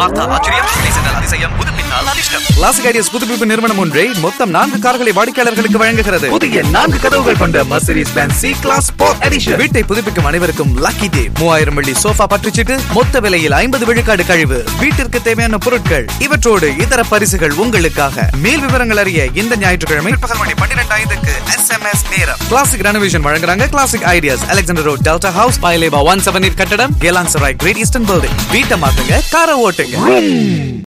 பார்த்தா ஆச்சரியம் பேசினால் அதிசயம் புதுப்பித்தால் அதிர்ஷ்டம் கிளாசிக் ஐடியாஸ் புதுப்பிப்பு நிறுவனம் ஒன்றே மொத்தம் நான்கு கார்களை வாடிக்கையாளர்களுக்கு வழங்குகிறது புதிய நான்கு கதவுகள் கொண்ட Mercedes Benz C class sport edition வீட்டை புதுப்பிக்கும் அனைவருக்கும் லக்கி டே மூவாயிரம் வெள்ளி சோஃபா பற்றுச்சீட்டு மொத்த விலையில் ஐம்பது விழுக்காடு கழிவு வீட்டிற்கு தேவையான பொருட்கள் இவற்றோடு இதர பரிசுகள் உங்களுக்காக மேல் விவரங்கள் அறிய இந்த ஞாயிற்றுக்கிழமை பகல் மணி பன்னிரண்டு ஐந்துக்கு எஸ் எம் எஸ் நேரம் கிளாசிக் ரெனோவேஷன் வழங்குறாங்க classic ideas Alexander road Delta house Paya Lebar one seven கட்டடம் Geylang Serai great eastern building வீட்டை மாத்துங்க காரை ஓட்டுங்க